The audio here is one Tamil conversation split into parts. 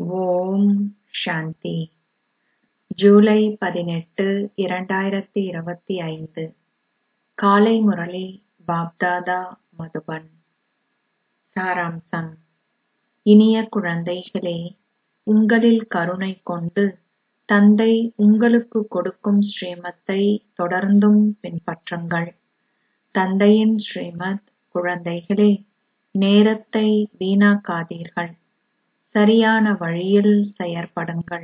ஓம் சாந்தி ஜூலை பதினெட்டு இரண்டாயிரத்தி இருபத்தி ஐந்து காலை முரளி பாப்தாதா மதுபன் சாராம்சம் இனிய குழந்தைகளே உங்களில் கருணை கொண்டு தந்தை உங்களுக்கு கொடுக்கும் ஸ்ரீமத்தை தொடர்ந்தும் பின்பற்றுங்கள் தந்தையின் ஸ்ரீமத் குழந்தைகளே நேரத்தை வீணாக்காதீர்கள் சரியான வழியில் செயற்படுங்கள்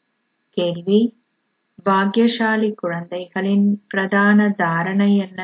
கேள்வி பாக்யசாலி குழந்தைகளின் பிரதான தாரணை என்ன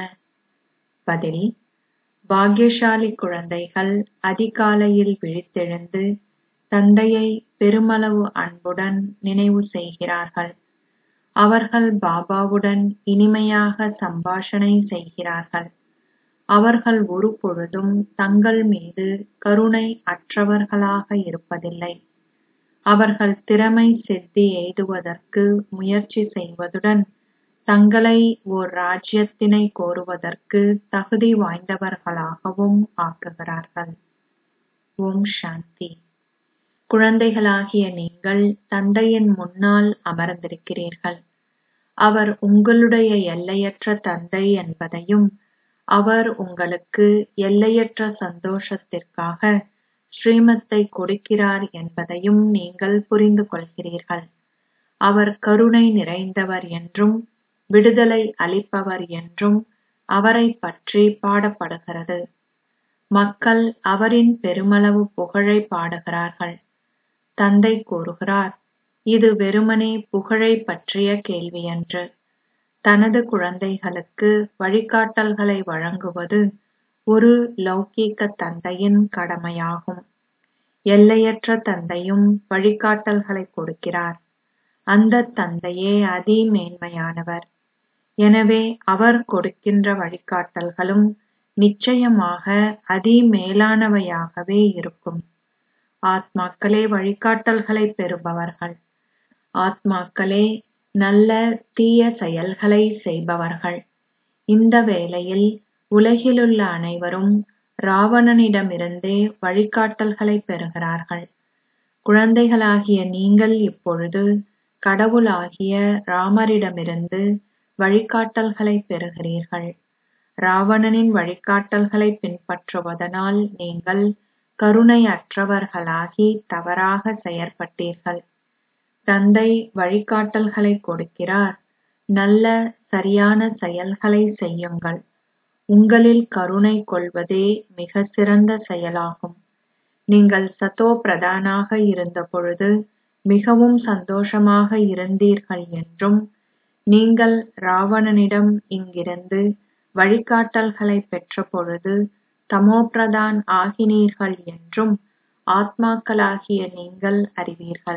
பதில் பாக்யசாலி குழந்தைகள் அதிகாலையில் விழித்தெழுந்து தந்தையை பெருமளவு அன்புடன் நினைவு செய்கிறார்கள் அவர்கள் பாபாவுடன் இனிமையாக சம்பாஷணை செய்கிறார்கள் அவர்கள் ஒருபொழுதும் தங்கள் மீது கருணை அற்றவர்களாக இருப்பதில்லை அவர்கள் திறமை சித்தி எய்துவதற்கு முயற்சி செய்வதுடன் தங்களை ஓர் ராஜ்யத்தினை கோருவதற்கு தகுதி வாய்ந்தவர்களாகவும் ஆக்குகிறார்கள் ஓம் சாந்தி குழந்தைகளாகிய நீங்கள் தந்தையின் முன்னால் அமர்ந்திருக்கிறீர்கள் அவர் உங்களுடைய எல்லையற்ற தந்தை என்பதையும் அவர் உங்களுக்கு எல்லையற்ற சந்தோஷத்திற்காக ஸ்ரீமத்தை கொடுக்கிறார் என்பதையும் நீங்கள் புரிந்து கொள்கிறீர்கள் அவர் கருணை நிறைந்தவர் என்றும் விடுதலை அளிப்பவர் என்றும் அவரைப் பற்றி பாடப்படுகிறது மக்கள் அவரின் பெருமளவு புகழை பாடுகிறார்கள் தந்தை கூறுகிறார் இது வெறுமனே புகழை பற்றிய கேள்வியன்று தனது குழந்தைகளுக்கு வழிகாட்டல்களை வழங்குவது ஒரு லௌகீக தந்தையின் கடமையாகும் எல்லையற்ற தந்தையும் வழிகாட்டல்களை கொடுக்கிறார் அந்த தந்தையே அதி மேன்மையானவர் எனவே அவர் கொடுக்கின்ற வழிகாட்டல்களும் நிச்சயமாக அதி மேலானவையாகவே இருக்கும் ஆத்மாக்களே வழிகாட்டல்களை பெறுபவர்கள் ஆத்மாக்களே நல்ல தீய செயல்களை செய்பவர்கள் இந்த வேளையில் உலகிலுள்ள அனைவரும் ராவணனிடமிருந்தே வழிகாட்டல்களை பெறுகிறார்கள் குழந்தைகளாகிய நீங்கள் இப்பொழுது கடவுளாகிய ராமரிடமிருந்து வழிகாட்டல்களை பெறுகிறீர்கள் ராவணனின் வழிகாட்டல்களை பின்பற்றுவதனால் நீங்கள் கருணையற்றவர்களாகி தவறாக செயற்பட்டீர்கள் தந்தை வழிகாட்டல்களை கொடுக்கிறார் நல்ல சரியான செயல்களை செய்யுங்கள் உங்களில் கருணை கொள்வதே மிக சிறந்த செயலாகும் நீங்கள் சதோ பிரதானாக இருந்த பொழுது மிகவும் சந்தோஷமாக இருந்தீர்கள் என்றும் நீங்கள் ராவணனிடம் இங்கிருந்து வழிகாட்டல்களை பெற்ற பொழுது தமோபிரதான் ஆகினீர்கள் என்றும் ஆத்மாக்களாகிய நீங்கள் அறிவீர்கள்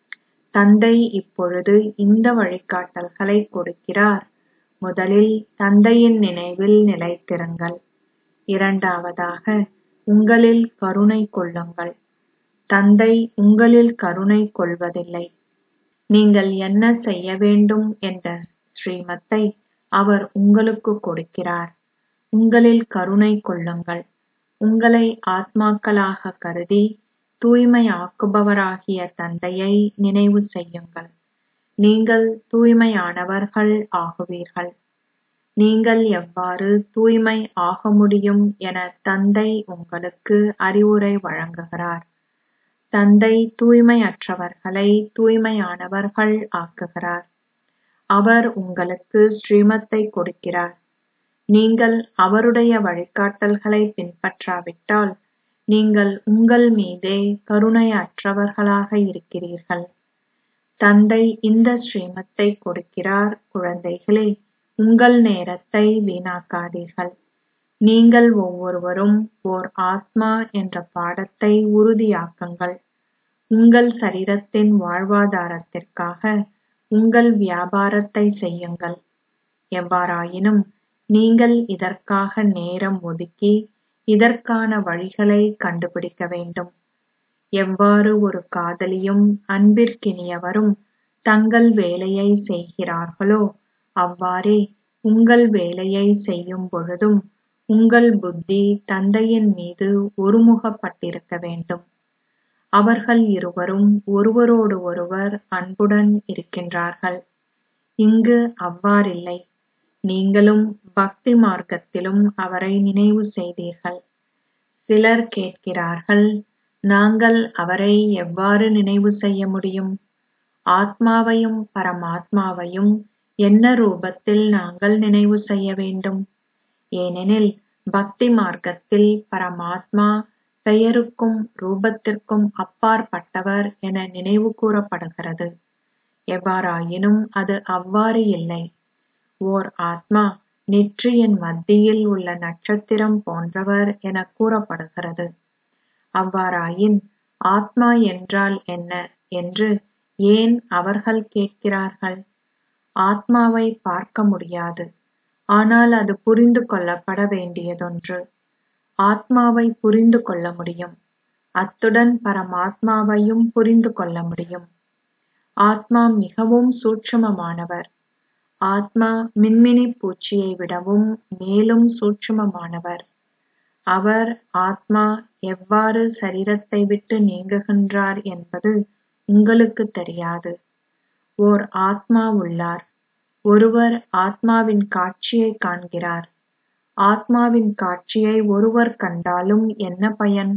தந்தை இப்பொழுது இந்த வழிகாட்டல்களை கொடுக்கிறார் முதலில் தந்தையின் நினைவில் நிலைத்திருங்கள் இரண்டாவதாக உங்களில் கருணை கொள்ளுங்கள் தந்தை உங்களில் கருணை கொள்வதில்லை நீங்கள் என்ன செய்ய வேண்டும் என்ற ஸ்ரீமத்தை அவர் உங்களுக்கு கொடுக்கிறார் உங்களில் கருணை கொள்ளுங்கள் உங்களை ஆத்மாக்களாக கருதி தூய்மையாக்குபவராகிய தந்தையை நினைவு செய்யுங்கள் நீங்கள் தூய்மையானவர்கள் ஆகுவீர்கள் நீங்கள் எவ்வாறு தூய்மை ஆக முடியும் என தந்தை உங்களுக்கு அறிவுரை வழங்குகிறார் தந்தை தூய்மையற்றவர்களை தூய்மையானவர்கள் ஆக்குகிறார் அவர் உங்களுக்கு ஸ்ரீமத்தை கொடுக்கிறார் நீங்கள் அவருடைய வழிகாட்டல்களை பின்பற்றாவிட்டால் நீங்கள் உங்கள் மீதே கருணையற்றவர்களாக இருக்கிறீர்கள் தந்தை இந்த ஸ்ரீமத்தை கொடுக்கிறார் குழந்தைகளே உங்கள் நேரத்தை வீணாக்காதீர்கள் நீங்கள் ஒவ்வொருவரும் ஓர் ஆத்மா என்ற பாடத்தை உறுதியாக்குங்கள் உங்கள் சரீரத்தின் வாழ்வாதாரத்திற்காக உங்கள் வியாபாரத்தை செய்யுங்கள் எவ்வாறாயினும் நீங்கள் இதற்காக நேரம் ஒதுக்கி இதற்கான வழிகளை கண்டுபிடிக்க வேண்டும் எவ்வாறு ஒரு காதலியும் அன்பிற்கினியவரும் தங்கள் வேலையை செய்கிறார்களோ அவ்வாறே உங்கள் வேலையை செய்யும் பொழுதும் உங்கள் புத்தி தந்தையின் மீது ஒருமுகப்பட்டிருக்க வேண்டும் அவர்கள் இருவரும் ஒருவரோடு ஒருவர் அன்புடன் இருக்கின்றார்கள் இங்கு அவ்வாறில்லை நீங்களும் பக்தி மார்க்கத்திலும் அவரை நினைவு செய்தீர்கள் சிலர் கேட்கிறார்கள் நாங்கள் அவரை எவ்வாறு நினைவு செய்ய முடியும் ஆத்மாவையும் பரமாத்மாவையும் என்ன ரூபத்தில் நாங்கள் நினைவு செய்ய வேண்டும் ஏனெனில் பக்தி மார்க்கத்தில் பரமாத்மா பெயருக்கும் ரூபத்திற்கும் அப்பாற்பட்டவர் என நினைவு கூறப்படுகிறது எவ்வாறாயினும் அது அவ்வாறு இல்லை ஓர் ஆத்மா நெற்றியின் மத்தியில் உள்ள நட்சத்திரம் போன்றவர் என கூறப்படுகிறது அவ்வாறாயின் ஆத்மா என்றால் என்ன என்று ஏன் அவர்கள் கேட்கிறார்கள் ஆத்மாவை பார்க்க முடியாது ஆனால் அது புரிந்து கொள்ளப்பட வேண்டியதொன்று ஆத்மாவை புரிந்து கொள்ள முடியும் அத்துடன் பரமாத்மாவையும் புரிந்து கொள்ள முடியும் ஆத்மா மிகவும் சூட்சுமமானவர் ஆத்மா மின்மினி பூச்சியை விடவும் மேலும் சூட்சுமமானவர் அவர் ஆத்மா எவ்வாறு சரீரத்தை விட்டு நீங்குகின்றார் என்பது உங்களுக்கு தெரியாது ஓர் ஆத்மா உள்ளார் ஒருவர் ஆத்மாவின் காட்சியை காண்கிறார் ஆத்மாவின் காட்சியை ஒருவர் கண்டாலும் என்ன பயன்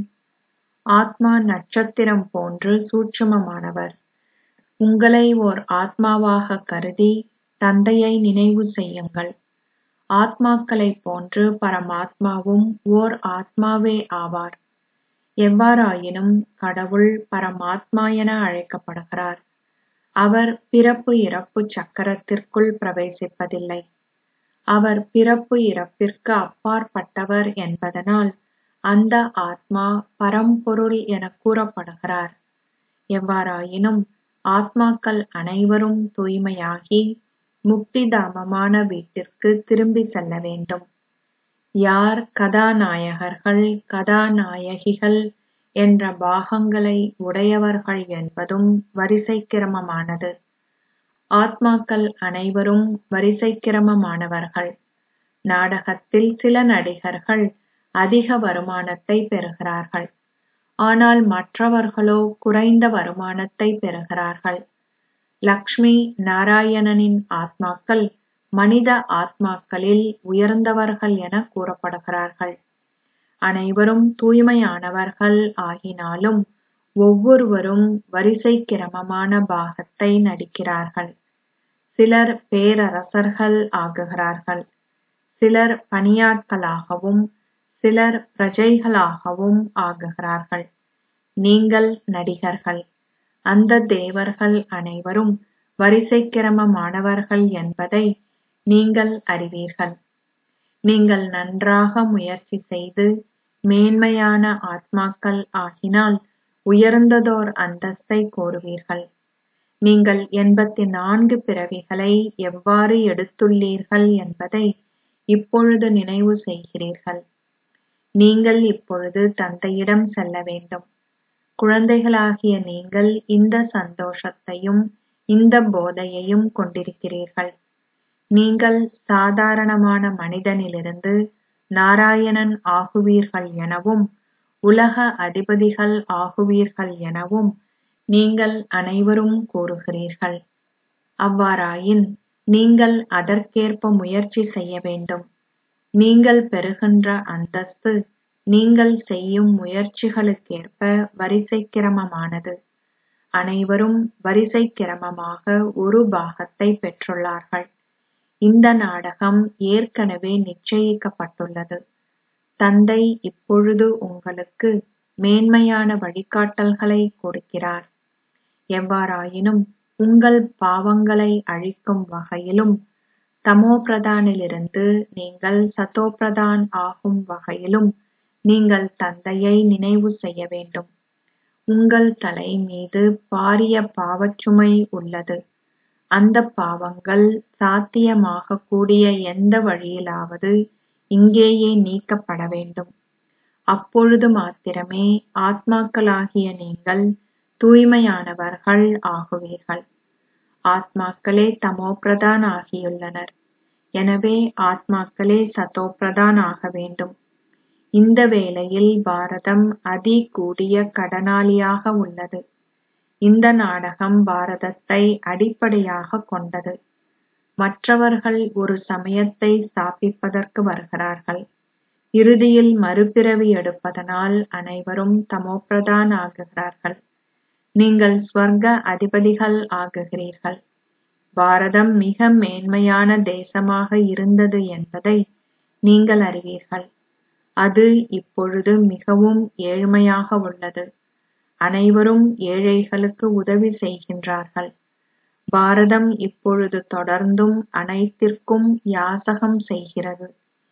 ஆத்மா நட்சத்திரம் போன்று சூட்சுமமானவர் உங்களை ஓர் ஆத்மாவாக கருதி தந்தையை நினைவு செய்யுங்கள் ஆத்மாக்களைப் போன்று பரமாத்மாவும் ஓர் ஆத்மாவே ஆவார் எவ்வாறாயினும் கடவுள் பரமாத்மா என அழைக்கப்படுகிறார் அவர் பிறப்பு இறப்பு சக்கரத்திற்குள் பிரவேசிப்பதில்லை அவர் பிறப்பு இறப்பிற்கு அப்பாற்பட்டவர் என்பதனால் அந்த ஆத்மா பரம்பொருள் என கூறப்படுகிறார் எவ்வாறாயினும் ஆத்மாக்கள் அனைவரும் தூய்மையாகி முக்திதாமமான வீட்டிற்கு திரும்பி செல்ல வேண்டும் யார் கதாநாயகர்கள் கதாநாயகிகள் என்ற பாகங்களை உடையவர்கள் என்பதும் வரிசை கிரமமானது ஆத்மாக்கள் அனைவரும் வரிசை கிரமமானவர்கள் நாடகத்தில் சில நடிகர்கள் அதிக வருமானத்தை பெறுகிறார்கள் ஆனால் மற்றவர்களோ குறைந்த வருமானத்தை பெறுகிறார்கள் லக்ஷ்மி நாராயணனின் ஆத்மாக்கள் மனித ஆத்மாக்களில் உயர்ந்தவர்கள் என கூறப்படுகிறார்கள் அனைவரும் தூய்மையானவர்கள் ஆகினாலும் ஒவ்வொருவரும் வரிசை கிரமமான பாகத்தை நடிக்கிறார்கள் சிலர் பேரரசர்கள் ஆகுகிறார்கள் சிலர் பணியாட்களாகவும் சிலர் பிரஜைகளாகவும் ஆகுகிறார்கள் நீங்கள் நடிகர்கள் அந்த தேவர்கள் அனைவரும் வரிசை கிரமமானவர்கள் என்பதை நீங்கள் அறிவீர்கள் நீங்கள் நன்றாக முயற்சி செய்து மேன்மையான ஆத்மாக்கள் ஆகினால் உயர்ந்ததோர் அந்தஸ்தை கோருவீர்கள் நீங்கள் எண்பத்தி நான்கு பிறவிகளை எவ்வாறு எடுத்துள்ளீர்கள் என்பதை இப்பொழுது நினைவு செய்கிறீர்கள் நீங்கள் இப்பொழுது தந்தையிடம் செல்ல வேண்டும் குழந்தைகளாகிய நீங்கள் இந்த சந்தோஷத்தையும் இந்த போதையையும் கொண்டிருக்கிறீர்கள் நீங்கள் சாதாரணமான மனிதனிலிருந்து நாராயணன் ஆகுவீர்கள் எனவும் உலக அதிபதிகள் ஆகுவீர்கள் எனவும் நீங்கள் அனைவரும் கூறுகிறீர்கள் அவ்வாறாயின் நீங்கள் அதற்கேற்ப முயற்சி செய்ய வேண்டும் நீங்கள் பெறுகின்ற அந்தஸ்து நீங்கள் செய்யும் முயற்சிகளுக்கேற்ப வரிசை கிரமமானது அனைவரும் வரிசை கிரமமாக ஒரு பாகத்தை பெற்றுள்ளார்கள் இந்த நாடகம் ஏற்கனவே நிச்சயிக்கப்பட்டுள்ளது தந்தை இப்பொழுது உங்களுக்கு மேன்மையான வழிகாட்டல்களை கொடுக்கிறார் எவ்வாறாயினும் உங்கள் பாவங்களை அழிக்கும் வகையிலும் தமோபிரதானிலிருந்து நீங்கள் சதோபிரதான் ஆகும் வகையிலும் நீங்கள் தந்தையை நினைவு செய்ய வேண்டும் உங்கள் தலை மீது பாரிய பாவச்சுமை உள்ளது அந்த பாவங்கள் சாத்தியமாகக் கூடிய எந்த வழியிலாவது இங்கேயே நீக்கப்பட வேண்டும் அப்பொழுது மாத்திரமே ஆத்மாக்களாகிய நீங்கள் தூய்மையானவர்கள் ஆகுவீர்கள் ஆத்மாக்களே தமோபிரதான் ஆகியுள்ளனர் எனவே ஆத்மாக்களே சதோபிரதான் ஆக வேண்டும் இந்த வேளையில் பாரதம் அதி கூடிய கடனாளியாக உள்ளது இந்த நாடகம் பாரதத்தை அடிப்படையாகக் கொண்டது மற்றவர்கள் ஒரு சமயத்தை ஸ்தாபிப்பதற்கு வருகிறார்கள் இறுதியில் மறுபிறவி எடுப்பதனால் அனைவரும் தமோபிரதான் ஆகுகிறார்கள் நீங்கள் ஸ்வர்க அதிபதிகள் ஆகுகிறீர்கள் பாரதம் மிக மேன்மையான தேசமாக இருந்தது என்பதை நீங்கள் அறிவீர்கள் அது இப்பொழுது மிகவும் ஏழ்மையாக உள்ளது அனைவரும் ஏழைகளுக்கு உதவி செய்கின்றார்கள் பாரதம் இப்பொழுது தொடர்ந்தும் அனைத்திற்கும் யாசகம் செய்கிறது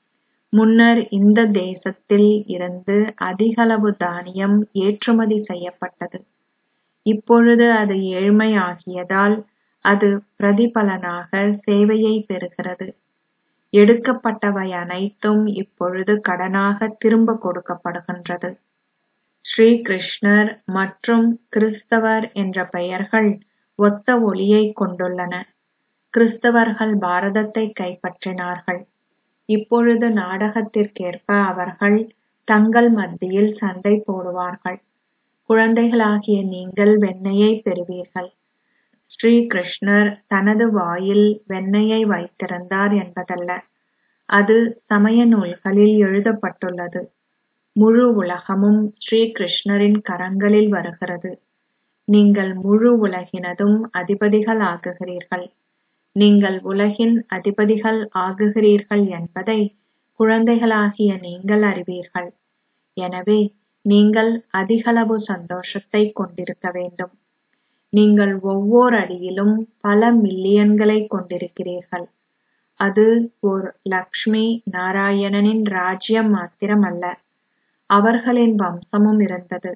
முன்னர் இந்த தேசத்தில் இருந்து அதிகளவு தானியம் ஏற்றுமதி செய்யப்பட்டது இப்பொழுது அது ஏழ்மையாகியதால் அது பிரதிபலனாக சேவையை பெறுகிறது எடுக்கப்பட்டவை அனைத்தும் இப்பொழுது கடனாக திரும்ப கொடுக்கப்படுகின்றது ஸ்ரீ கிருஷ்ணர் மற்றும் கிறிஸ்தவர் என்ற பெயர்கள் ஒத்த ஒலியை கொண்டுள்ளன கிறிஸ்தவர்கள் பாரதத்தை கைப்பற்றினார்கள் இப்பொழுது நாடகத்திற்கேற்ப அவர்கள் தங்கள் மத்தியில் சண்டை போடுவார்கள் குழந்தைகளாகிய நீங்கள் வெண்ணெயை பெறுவீர்கள் ஸ்ரீ கிருஷ்ணர் தனது வாயில் வெண்ணெயை வைத்திருந்தார் என்பதல்ல அது சமய நூல்களில் எழுதப்பட்டுள்ளது முழு உலகமும் ஸ்ரீ கிருஷ்ணரின் கரங்களில் வருகிறது நீங்கள் முழு உலகினதும் அதிபதிகள் ஆகுகிறீர்கள் நீங்கள் உலகின் அதிபதிகள் ஆகுகிறீர்கள் என்பதை குழந்தைகளாகிய நீங்கள் அறிவீர்கள் எனவே நீங்கள் அதிகளவு சந்தோஷத்தை கொண்டிருக்க வேண்டும் நீங்கள் ஒவ்வொரு அடியிலும் பல மில்லியன்களை கொண்டிருக்கிறீர்கள் அது ஓர் லக்ஷ்மி நாராயணனின் ராஜ்யம் மாத்திரமல்ல அவர்களின் வம்சமும் இருந்தது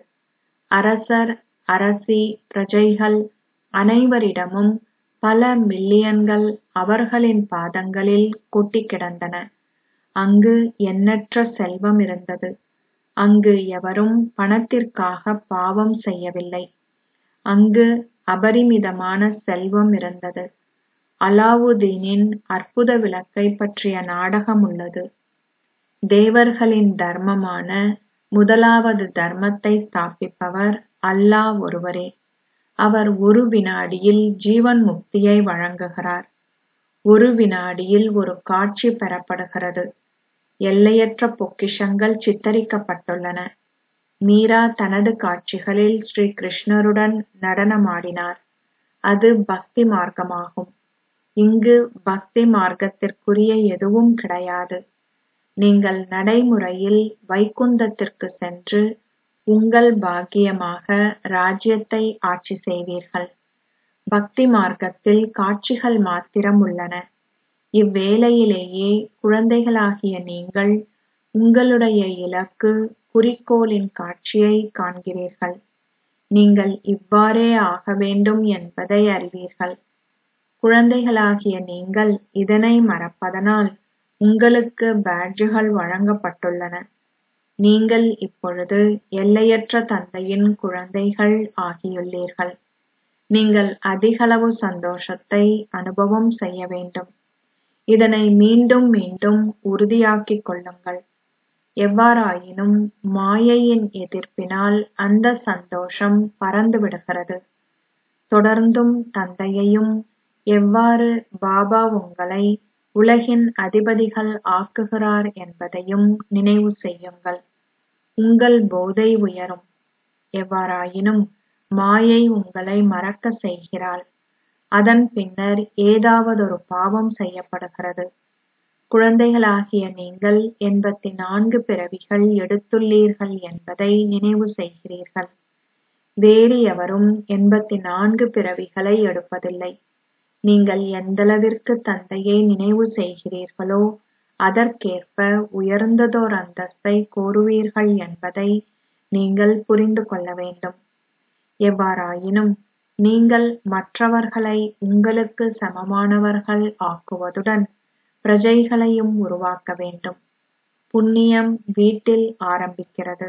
அரசர் அரசி பிரஜைகள் அனைவரிடமும் பல மில்லியன்கள் அவர்களின் பாதங்களில் கொட்டிக் கிடந்தன அங்கு எண்ணற்ற செல்வம் இருந்தது அங்கு எவரும் பணத்திற்காக பாவம் செய்யவில்லை அங்கு அபரிமிதமான செல்வம் இருந்தது அலாவுதீனின் அற்புத விளக்கை பற்றிய நாடகம் உள்ளது தேவர்களின் தர்மமான முதலாவது தர்மத்தை ஸ்தாபிப்பவர் அல்லாஹ் ஒருவரே அவர் ஒரு வினாடியில் ஜீவன் முக்தியை வழங்குகிறார் ஒரு வினாடியில் ஒரு காட்சி பெறப்படுகிறது எல்லையற்ற பொக்கிஷங்கள் சித்தரிக்கப்பட்டுள்ளன மீரா தனது காட்சிகளில் ஸ்ரீ கிருஷ்ணருடன் நடனமாடினார் அது பக்தி மார்க்கமாகும் இங்கு பக்தி மார்க்கத்திற்குரிய எதுவும் கிடையாது நீங்கள் நடைமுறையில் வைகுந்தத்திற்கு சென்று உங்கள் பாக்கியமாக ராஜ்யத்தை ஆட்சி செய்வீர்கள் பக்தி மார்க்கத்தில் காட்சிகள் மாத்திரம் உள்ளன இவ்வேளையிலேயே குழந்தைகளாகிய நீங்கள் உங்களுடைய இலக்கு குறிக்கோளின் காட்சியை காண்கிறீர்கள் நீங்கள் இவ்வாறே ஆக வேண்டும் என்பதை அறிவீர்கள் குழந்தைகளாகிய நீங்கள் இதனை மறப்பதனால் உங்களுக்கு பேட்ஜுகள் வழங்கப்பட்டுள்ளன நீங்கள் இப்பொழுது எல்லையற்ற தந்தையின் குழந்தைகள் ஆகியுள்ளீர்கள் நீங்கள் அதிகளவு சந்தோஷத்தை அனுபவம் செய்ய வேண்டும் இதனை மீண்டும் மீண்டும் உறுதியாக்கிக் கொள்ளுங்கள் எவ்வாறாயினும் மாயையின் எதிர்ப்பினால் அந்த சந்தோஷம் பறந்து விடுகிறது தொடர்ந்தும் தந்தையையும் எவ்வாறு பாபா உங்களை உலகின் அதிபதிகள் ஆக்குகிறார் என்பதையும் நினைவு செய்யுங்கள் உங்கள் போதை உயரும் எவ்வாறாயினும் மாயை உங்களை மறக்க செய்கிறாள் அதன் பின்னர் ஏதாவதொரு பாவம் செய்யப்படுகிறது குழந்தைகளாகிய நீங்கள் எண்பத்தி நான்கு பிறவிகள் எடுத்துள்ளீர்கள் என்பதை நினைவு செய்கிறீர்கள் வேறு எவரும் எண்பத்தி நான்கு பிறவிகளை எடுப்பதில்லை நீங்கள் எந்தளவிற்கு தந்தையை நினைவு செய்கிறீர்களோ அதற்கேற்ப உயர்ந்ததோர் அந்தஸ்தை கோருவீர்கள் என்பதை நீங்கள் புரிந்து கொள்ள வேண்டும் எவ்வாறாயினும் நீங்கள் மற்றவர்களை உங்களுக்கு சமமானவர்கள் ஆக்குவதுடன் பிரஜைகளையும் உருவாக்க வேண்டும் புண்ணியம் வீட்டில் ஆரம்பிக்கிறது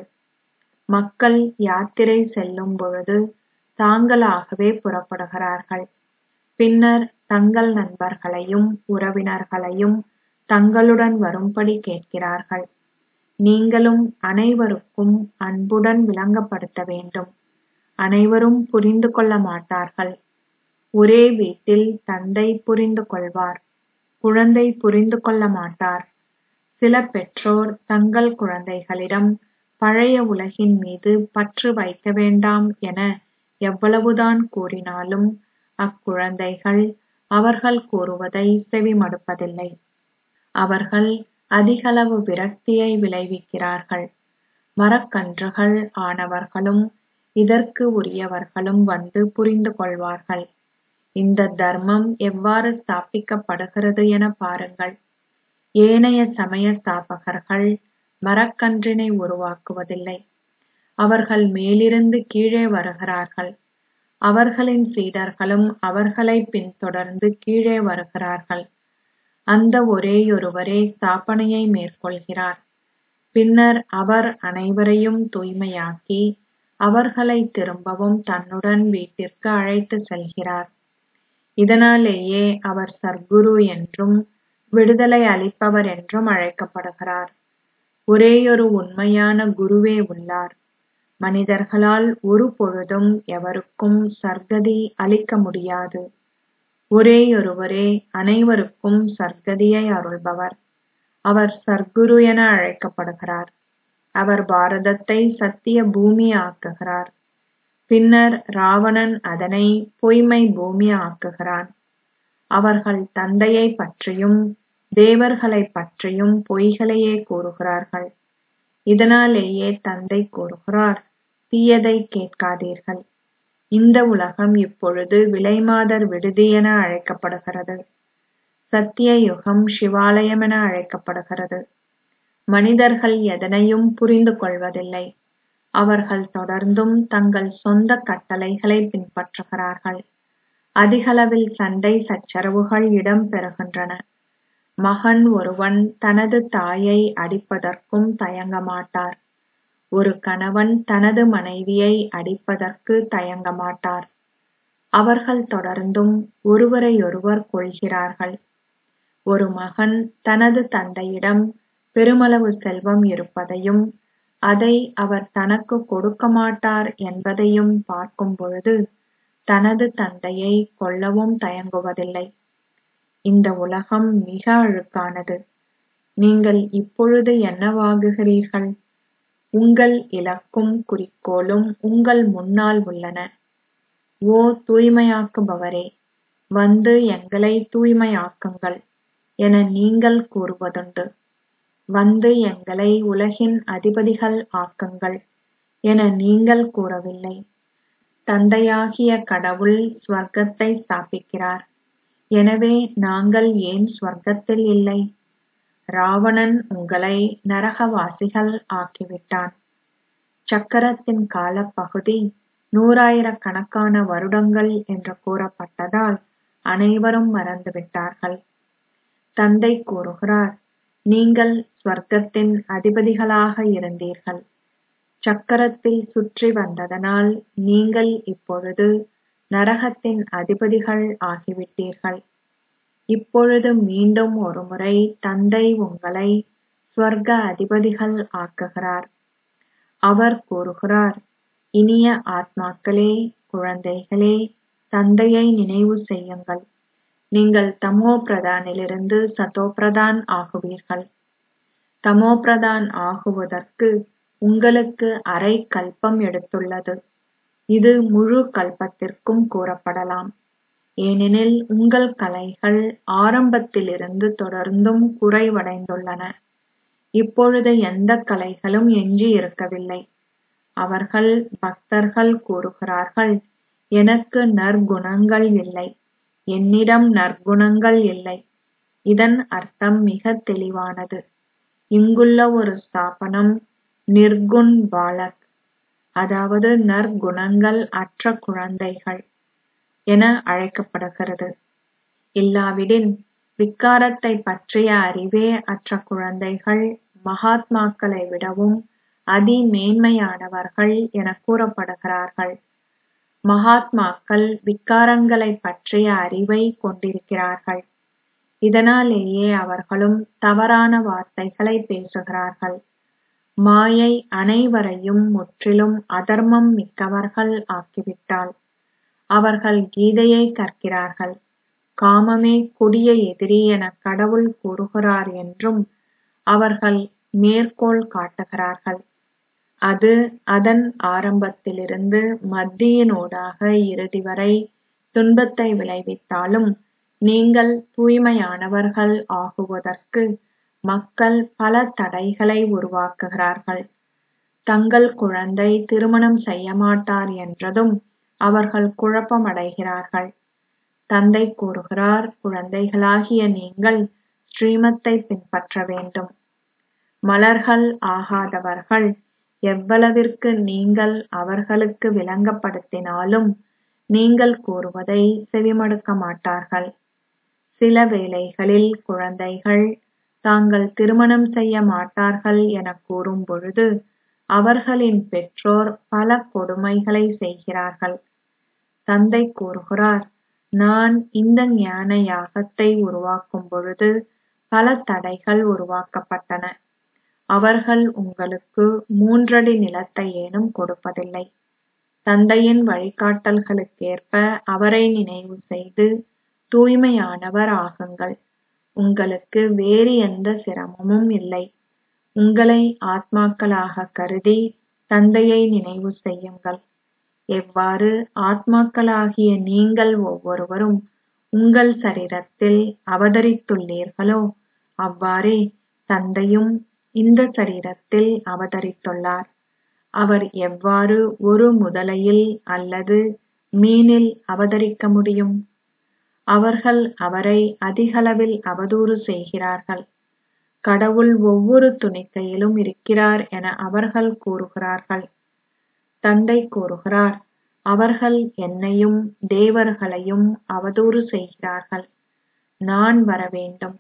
மக்கள் யாத்திரை செல்லும் பொழுது தாங்களாகவே புறப்படுகிறார்கள் பின்னர் தங்கள் நண்பர்களையும் உறவினர்களையும் தங்களுடன் வரும்படி கேட்கிறார்கள் நீங்களும் அனைவருக்கும் அன்புடன் விளங்கப்படுத்த வேண்டும் அனைவரும் புரிந்து கொள்ள மாட்டார்கள் ஒரே வீட்டில் தந்தை புரிந்து கொள்வார் குழந்தை புரிந்து கொள்ள மாட்டார் சில பெற்றோர் தங்கள் குழந்தைகளிடம் பழைய உலகின் மீது பற்று வைக்க வேண்டாம் என எவ்வளவுதான் கூறினாலும் அக்குழந்தைகள் அவர்கள் கூறுவதை செவிமடுப்பதில்லை அவர்கள் அதிகளவு விரக்தியை விளைவிக்கிறார்கள் மரக்கன்றுகள் ஆனவர்களும் இதற்கு உரியவர்களும் வந்து புரிந்து கொள்வார்கள் இந்த தர்மம் எவ்வாறு ஸ்தாபிக்கப்படுகிறது என பாருங்கள் ஏனைய சமய ஸ்தாபகர்கள் மரக்கன்றினை உருவாக்குவதில்லை அவர்கள் மேலிருந்து கீழே வருகிறார்கள் அவர்களின் சீடர்களும் அவர்களை பின்தொடர்ந்து கீழே வருகிறார்கள் அந்த ஒரேயொருவரே ஸ்தாபனையை மேற்கொள்கிறார் பின்னர் அவர் அனைவரையும் தூய்மையாக்கி அவர்களை திரும்பவும் தன்னுடன் வீட்டிற்கு அழைத்து செல்கிறார் இதனாலேயே அவர் சர்க்குரு என்றும் விடுதலை அளிப்பவர் என்றும் அழைக்கப்படுகிறார் ஒரேயொரு உண்மையான குருவே உள்ளார் மனிதர்களால் ஒரு பொழுதும் எவருக்கும் சர்க்கதி அளிக்க முடியாது ஒரேயொருவரே அனைவருக்கும் சர்க்கதியை அருள்பவர் அவர் சர்க்குரு என அழைக்கப்படுகிறார் அவர் பாரதத்தை சத்திய பூமி ஆக்குகிறார் பின்னர் ராவணன் அதனை பொய்மை பூமி ஆக்குகிறான் அவர்கள் தந்தையை பற்றியும் தேவர்களை பற்றியும் பொய்களையே கூறுகிறார்கள் இதனாலேயே தந்தை கூறுகிறார் தீயதை கேட்காதீர்கள் இந்த உலகம் இப்பொழுது விலைமாதர் விடுதி என அழைக்கப்படுகிறது சத்திய யுகம் சிவாலயம் என அழைக்கப்படுகிறது மனிதர்கள் எதனையும் புரிந்து கொள்வதில்லை அவர்கள் தொடர்ந்தும் தங்கள் சொந்த கட்டளைகளை பின்பற்றுகிறார்கள் அதிகளவில் சண்டை சச்சரவுகள் இடம்பெறுகின்றன மகன் ஒருவன் தனது தாயை அடிப்பதற்கும் தயங்க மாட்டார் ஒரு கணவன் தனது மனைவியை அடிப்பதற்கு தயங்க மாட்டார் அவர்கள் தொடர்ந்தும் ஒருவரையொருவர் கொள்கிறார்கள் ஒரு மகன் தனது தந்தையிடம் பெருமளவு செல்வம் இருப்பதையும் அதை அவர் தனக்கு கொடுக்க மாட்டார் என்பதையும் பார்க்கும் பொழுது தனது தந்தையை கொல்லவும் தயங்குவதில்லை இந்த உலகம் மிக அழுக்கானது நீங்கள் இப்பொழுது என்னவாகுகிறீர்கள் உங்கள் இலக்கும் குறிக்கோளும் உங்கள் முன்னால் உள்ளன ஓ தூய்மையாக்குபவரே வந்து எங்களை தூய்மையாக்குங்கள் என நீங்கள் கூறுவதுண்டு வந்து எங்களை உலகின் அதிபதிகள் ஆக்குங்கள் என நீங்கள் கூறவில்லை தந்தையாகிய கடவுள் ஸ்வர்க்கத்தை ஸ்தாபிக்கிறார் எனவே நாங்கள் ஏன் ஸ்வர்க்கத்தில் இல்லை ராவணன் உங்களை நரகவாசிகள் ஆக்கிவிட்டான் சக்கரத்தின் காலப்பகுதி நூறாயிரக்கணக்கான வருடங்கள் என்று கூறப்பட்டதால் அனைவரும் மறந்துவிட்டார்கள் தந்தை கூறுகிறார் நீங்கள் ஸ்வர்க்கத்தின் அதிபதிகளாக இருந்தீர்கள் சக்கரத்தில் சுற்றி வந்ததனால் நீங்கள் இப்பொழுது நரகத்தின் அதிபதிகள் ஆகிவிட்டீர்கள் இப்பொழுது மீண்டும் ஒருமுறை தந்தை உங்களை ஸ்வர்க்க அதிபதிகள் ஆக்குகிறார் அவர் கூறுகிறார் இனிய ஆத்மாக்களே குழந்தைகளே தந்தையை நினைவு செய்யுங்கள் நீங்கள் தமோ பிரதானிலிருந்து சதோ பிரதான் ஆகுவீர்கள் தமோ பிரதான் ஆகுவதற்கு உங்களுக்கு அரை கல்பம் எடுத்துள்ளது இது முழு கல்பத்திற்கும் கூறப்படலாம் ஏனெனில் உங்கள் கலைகள் ஆரம்பத்திலிருந்து தொடர்ந்தும் குறைவடைந்துள்ளன இப்பொழுது எந்த கலைகளும் எஞ்சி இருக்கவில்லை அவர்கள் பக்தர்கள் கூறுகிறார்கள் எனக்கு நற்குணங்கள் இல்லை என்னிடம் நற்குணங்கள் இல்லை இதன் அர்த்தம் மிக தெளிவானது இங்குள்ள ஒரு ஸ்தாபனம் நிர்குண் பாலக் அதாவது நற்குணங்கள் அற்ற குழந்தைகள் என அழைக்கப்படுகிறது இல்லாவிடின் விக்காரத்தை பற்றிய அறிவே அற்ற குழந்தைகள் மகாத்மாக்களை விடவும் அதி மேன்மையானவர்கள் என கூறப்படுகிறார்கள் மகாத்மாக்கள் விக்காரங்களை பற்றிய அறிவை கொண்டிருக்கிறார்கள் இதனாலேயே அவர்களும் தவறான வார்த்தைகளை பேசுகிறார்கள் மாயை அனைவரையும் முற்றிலும் அதர்மம் மிக்கவர்கள் ஆக்கிவிட்டாள் அவர்கள் கீதையை கற்கிறார்கள் காமமே கொடிய எதிரி என கடவுள் கூறுகிறார் என்றும் அவர்கள் மேற்கோள் காட்டுகிறார்கள் அது அதன் ஆரம்பத்திலிருந்து மத்தியினூடாக இறுதி வரை துன்பத்தை விளைவித்தாலும் நீங்கள் தூய்மையானவர்கள் ஆகுவதற்கு மக்கள் பல தடைகளை உருவாக்குகிறார்கள் தங்கள் குழந்தை திருமணம் செய்ய மாட்டார் என்றதும் அவர்கள் குழப்பமடைகிறார்கள் தந்தை கூறுகிறார் குழந்தைகளாகிய நீங்கள் ஸ்ரீமத்தை பின்பற்ற வேண்டும் மலர்கள் ஆகாதவர்கள் எவ்வளவிற்கு நீங்கள் அவர்களுக்கு விளங்கப்படுத்தினாலும் நீங்கள் கூறுவதை செவிமடுக்க மாட்டார்கள் சில வேளைகளில் குழந்தைகள் தாங்கள் திருமணம் செய்ய மாட்டார்கள் என கூறும் பொழுது அவர்களின் பெற்றோர் பல கொடுமைகளை செய்கிறார்கள் தந்தை கூறுகிறார் நான் இந்த ஞான யாகத்தை உருவாக்கும் பொழுது பல தடைகள் உருவாக்கப்பட்டன அவர்கள் உங்களுக்கு மூன்றடி நிலத்தையேனும் கொடுப்பதில்லை தந்தையின் வழிகாட்டல்களுக்கேற்ப அவரை நினைவு செய்து தூய்மையானவர் ஆகுங்கள் உங்களுக்கு வேறு எந்த சிரமமும் இல்லை உங்களை ஆத்மாக்களாக கருதி தந்தையை நினைவு செய்யுங்கள் எவ்வாறு ஆத்மாக்களாகிய நீங்கள் ஒவ்வொருவரும் உங்கள் சரீரத்தில் அவதரித்துள்ளீர்களோ அவ்வாறே தந்தையும் இந்த சரீரத்தில் அவதரித்துள்ளார் அவர் எவ்வாறு ஒரு முதலையில் அல்லது மீனில் அவதரிக்க முடியும் அவர்கள் அவரை அதிகளவில் அவதூறு செய்கிறார்கள் கடவுள் ஒவ்வொரு துணிக்கையிலும் இருக்கிறார் என அவர்கள் கூறுகிறார்கள் தந்தை கூறுகிறார் அவர்கள் என்னையும் தேவர்களையும் அவதூறு செய்கிறார்கள் நான் வர வேண்டும்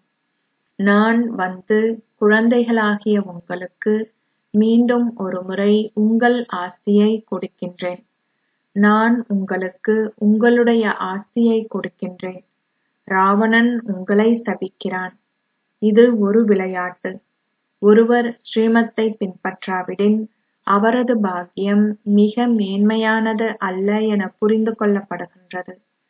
நான் வந்து குழந்தைகளாகிய உங்களுக்கு மீண்டும் ஒருமுறை உங்கள் ஆஸ்தியை கொடுக்கின்றேன் நான் உங்களுக்கு உங்களுடைய ஆஸ்தியை கொடுக்கின்றேன் ராவணன் உங்களை சபிக்கிறான் இது ஒரு விளையாட்டு ஒருவர் ஸ்ரீமத்தை பின்பற்றாவிடின் அவரது பாக்கியம் மிக மேன்மையானது அல்ல என புரிந்து கொள்ளப்படுகின்றது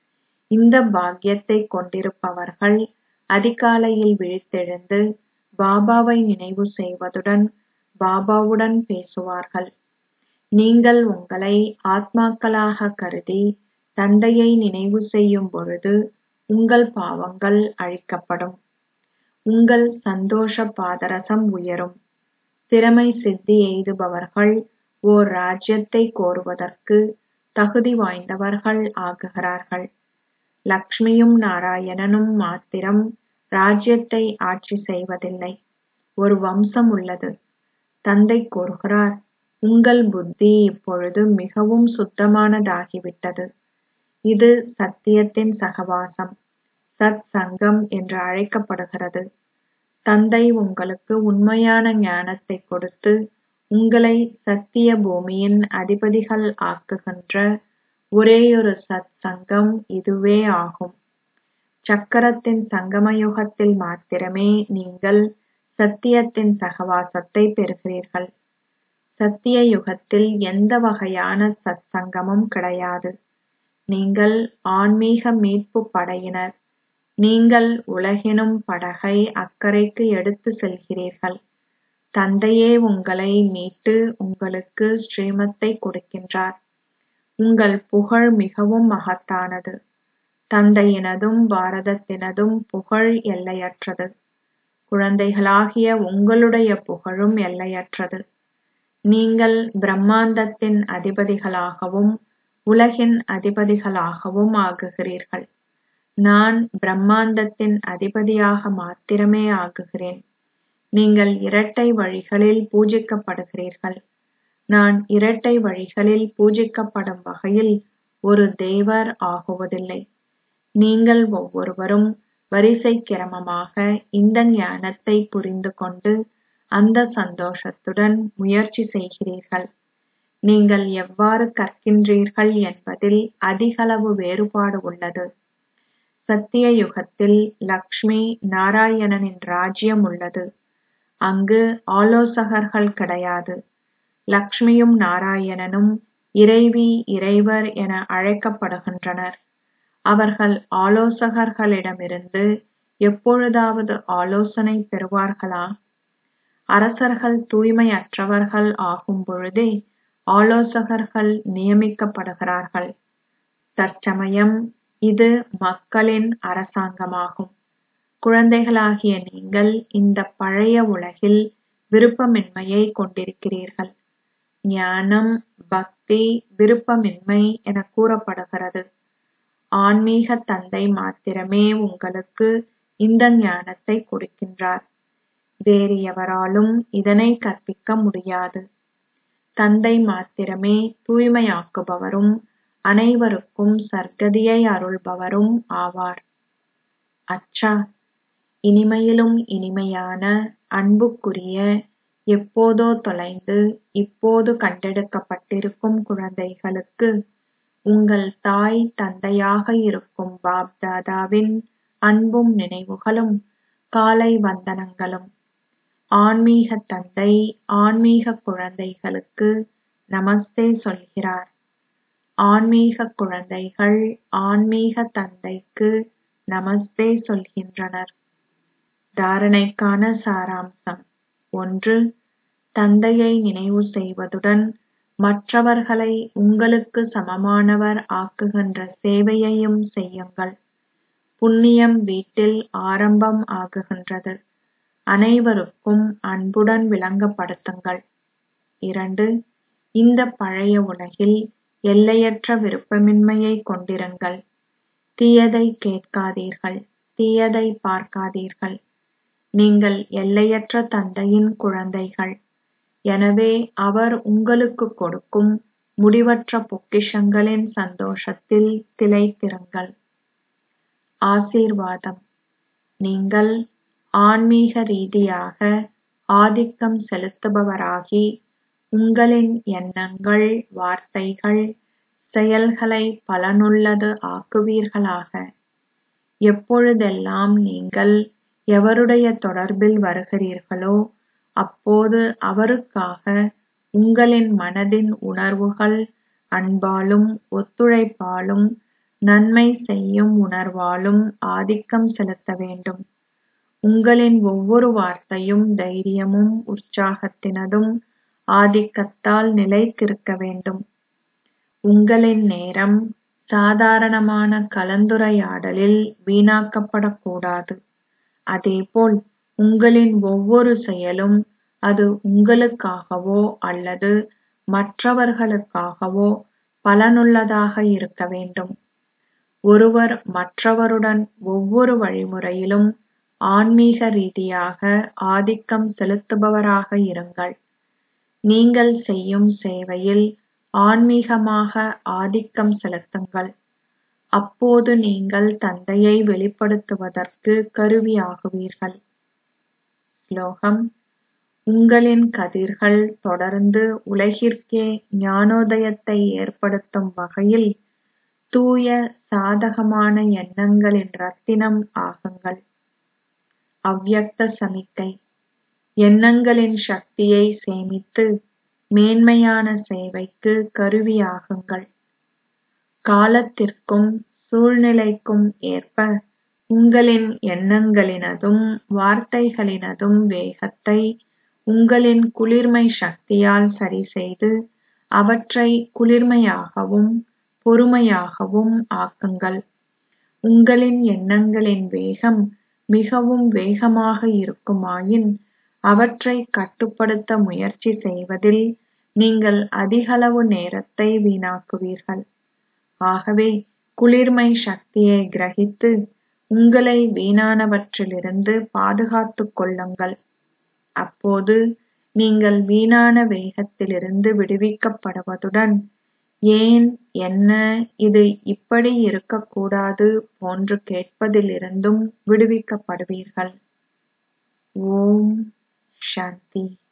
இந்த பாக்கியத்தை கொண்டிருப்பவர்கள் அதிகாலையில் விழித்தெழுந்து பாபாவை நினைவு செய்வதுடன் பாபாவுடன் பேசுவார்கள் நீங்கள் உங்களை ஆத்மாக்களாக கருதி தந்தையை நினைவு செய்யும் பொழுது உங்கள் பாவங்கள் அழிக்கப்படும் உங்கள் சந்தோஷ பாதரசம் உயரும் திறமை சித்தி எய்துபவர்கள் ஓர் ராஜ்யத்தை கோருவதற்கு தகுதி வாய்ந்தவர்கள் ஆகுகிறார்கள் லக்ஷ்மியும் நாராயணனும் மாத்திரம் ராஜ்யத்தை ஆட்சி செய்வதில்லை ஒரு வம்சம் உள்ளது தந்தை கூறுகிறார் உங்கள் புத்தி இப்பொழுது மிகவும் சுத்தமானதாகிவிட்டது இது சத்தியத்தின் சகவாசம் சத் சங்கம் என்று அழைக்கப்படுகிறது தந்தை உங்களுக்கு உண்மையான ஞானத்தை கொடுத்து உங்களை சத்திய பூமியின் அதிபதிகள் ஆக்குகின்ற ஒரேயொரு சத் சங்கம் இதுவே ஆகும் சக்கரத்தின் சங்கமயுகத்தில் மாத்திரமே நீங்கள் சத்தியத்தின் சகவாசத்தை பெறுகிறீர்கள் சத்திய யுகத்தில் எந்த வகையான சத் சங்கமும் கிடையாது நீங்கள் ஆன்மீக மீட்பு படையினர் நீங்கள் உலகெனும் படகை அக்கறைக்கு எடுத்து செல்கிறீர்கள் தந்தையே உங்களை மீட்டு உங்களுக்கு ஸ்ரீமத்தை கொடுக்கின்றார் உங்கள் புகழ் மிகவும் மகத்தானது தந்தையினதும் பாரதத்தினதும் புகழ் எல்லையற்றது குழந்தைகளாகிய உங்களுடைய புகழும் எல்லையற்றது நீங்கள் பிரம்மாண்டத்தின் அதிபதிகளாகவும் உலகின் அதிபதிகளாகவும் ஆகுகிறீர்கள் நான் பிரம்மாண்டத்தின் அதிபதியாக மாத்திரமே ஆகுகிறேன் நீங்கள் இரட்டை வழிகளில் பூஜிக்கப்படுகிறீர்கள் நான் இரட்டை வழிகளில் பூஜிக்கப்படும் வகையில் ஒரு தேவர் ஆகுவதில்லை நீங்கள் ஒவ்வொருவரும் வரிசை கிரமமாக இந்த ஞானத்தை புரிந்து கொண்டு அந்த சந்தோஷத்துடன் முயற்சி செய்கிறீர்கள் நீங்கள் எவ்வாறு கற்கின்றீர்கள் என்பதில் அதிகளவு வேறுபாடு உள்ளது சத்திய யுகத்தில் லக்ஷ்மி நாராயணனின் ராஜ்யம் உள்ளது அங்கு ஆலோசகர்கள் கிடையாது லக்ஷ்மியும் நாராயணனும் இறைவி இறைவர் என அழைக்கப்படுகின்றனர் அவர்கள் ஆலோசகர்களிடமிருந்து எப்பொழுதாவது ஆலோசனை பெறுவார்களா அரசர்கள் தூய்மையற்றவர்கள் ஆகும் பொழுதே ஆலோசகர்கள் நியமிக்கப்படுகிறார்கள் தற்சமயம் இது மக்களின் அரசாங்கமாகும் குழந்தைகளாகிய நீங்கள் இந்த பழைய உலகில் விருப்பமின்மையை கொண்டிருக்கிறீர்கள் ஞானம் பக்தி விருப்பமின்மை என கூறப்படுகிறது ஆன்மீக தந்தை மாத்திரமே உங்களுக்கு இந்த ஞானத்தை கொடுக்கின்றார் வேறு எவராலும் இதனை கற்பிக்க முடியாது தந்தை மாத்திரமே தூய்மையாக்குபவரும் அனைவருக்கும் சர்க்கதியை அருள்பவரும் ஆவார் அச்சா இனிமையிலும் இனிமையான அன்புக்குரிய எப்போதோ தொலைந்து இப்போது கண்டெடுக்கப்பட்டிருக்கும் குழந்தைகளுக்கு உங்கள் தாய் தந்தையாக இருக்கும் பாப் தாதாவின் அன்பும் நினைவுகளும் காலை வந்தனங்களும் ஆன்மீக தந்தை ஆன்மீக குழந்தைகளுக்கு நமஸ்தே சொல்கிறார் ஆன்மீக குழந்தைகள் ஆன்மீக தந்தைக்கு நமஸ்தே சொல்கின்றனர் தாரணைக்கான சாராம்சம் ஒன்று தந்தையை நினைவு செய்வதுடன் மற்றவர்களை உங்களுக்கு சமமானவர் ஆக்குகின்ற சேவையையும் செய்யுங்கள் புண்ணியம் வீட்டில் ஆரம்பம் ஆகுகின்றது அனைவருக்கும் அன்புடன் விளங்கப்படுத்துங்கள் இரண்டு இந்த பழைய உலகில் எல்லையற்ற விருப்பமின்மையை கொண்டிருங்கள் தீயதை கேட்காதீர்கள் தீயதை பார்க்காதீர்கள் நீங்கள் எல்லையற்ற தந்தையின் குழந்தைகள் எனவே அவர் உங்களுக்கு கொடுக்கும் முடிவற்ற பொக்கிஷங்களின் சந்தோஷத்தில் திளைத்திருங்கள் ஆசீர்வாதம் நீங்கள் ஆன்மீக ரீதியாக ஆதிக்கம் செலுத்துபவராகி உங்களின் எண்ணங்கள் வார்த்தைகள் செயல்களை பலனுள்ளது ஆக்குவீர்களாக எப்பொழுதெல்லாம் நீங்கள் எவருடைய தொடர்பில் வருகிறீர்களோ அப்போது அவருக்காக உங்களின் மனதின் உணர்வுகள் அன்பாலும் ஒத்துழைப்பாலும் நன்மை செய்யும் உணர்வாலும் ஆதிக்கம் செலுத்த வேண்டும் உங்களின் ஒவ்வொரு வார்த்தையும் தைரியமும் உற்சாகத்தினதும் ஆதிக்கத்தால் நிலைத்திருக்க வேண்டும் உங்களின் நேரம் சாதாரணமான கலந்துரையாடலில் வீணாக்கப்படக்கூடாது அதேபோல் உங்களின் ஒவ்வொரு செயலும் அது உங்களுக்காகவோ அல்லது மற்றவர்களுக்காகவோ பலனுள்ளதாக இருக்க வேண்டும் ஒருவர் மற்றவருடன் ஒவ்வொரு வழிமுறையிலும் ஆன்மீக ரீதியாக ஆதிக்கம் செலுத்துபவராக இருங்கள் நீங்கள் செய்யும் சேவையில் ஆன்மீகமாக ஆதிக்கம் செலுத்துங்கள் அப்போது நீங்கள் தந்தையை வெளிப்படுத்துவதற்கு கருவியாகுவீர்கள் ஸ்லோகம் உங்களின் கதிர்கள் தொடர்ந்து உலகிற்கே ஞானோதயத்தை ஏற்படுத்தும் வகையில் தூய சாதகமான எண்ணங்களின் ரத்தினம் ஆகுங்கள் அவ்யக்த சமிக்கை எண்ணங்களின் சக்தியை சேமித்து மேன்மையான சேவைக்கு கருவியாகுங்கள் காலத்திற்கும் சூழ்நிலைக்கும் ஏற்ப உங்களின் எண்ணங்களினதும் வார்த்தைகளினதும் வேகத்தை உங்களின் குளிர்மை சக்தியால் சரிசெய்து அவற்றை குளிர்மையாகவும் பொறுமையாகவும் ஆக்குங்கள் உங்களின் எண்ணங்களின் வேகம் மிகவும் வேகமாக இருக்குமாயின் அவற்றை கட்டுப்படுத்த முயற்சி செய்வதில் நீங்கள் அதிகளவு நேரத்தை வீணாக்குவீர்கள் ஆகவே குளிர்மை சக்தியை கிரகித்து உங்களை வீணானவற்றிலிருந்து பாதுகாத்துக் கொள்ளுங்கள் அப்போது நீங்கள் வீணான வேகத்திலிருந்து விடுவிக்கப்படுவதுடன் ஏன் என்ன இது இப்படி இருக்கக்கூடாது போன்று கேட்பதிலிருந்தும் விடுவிக்கப்படுவீர்கள் ஓம் சாந்தி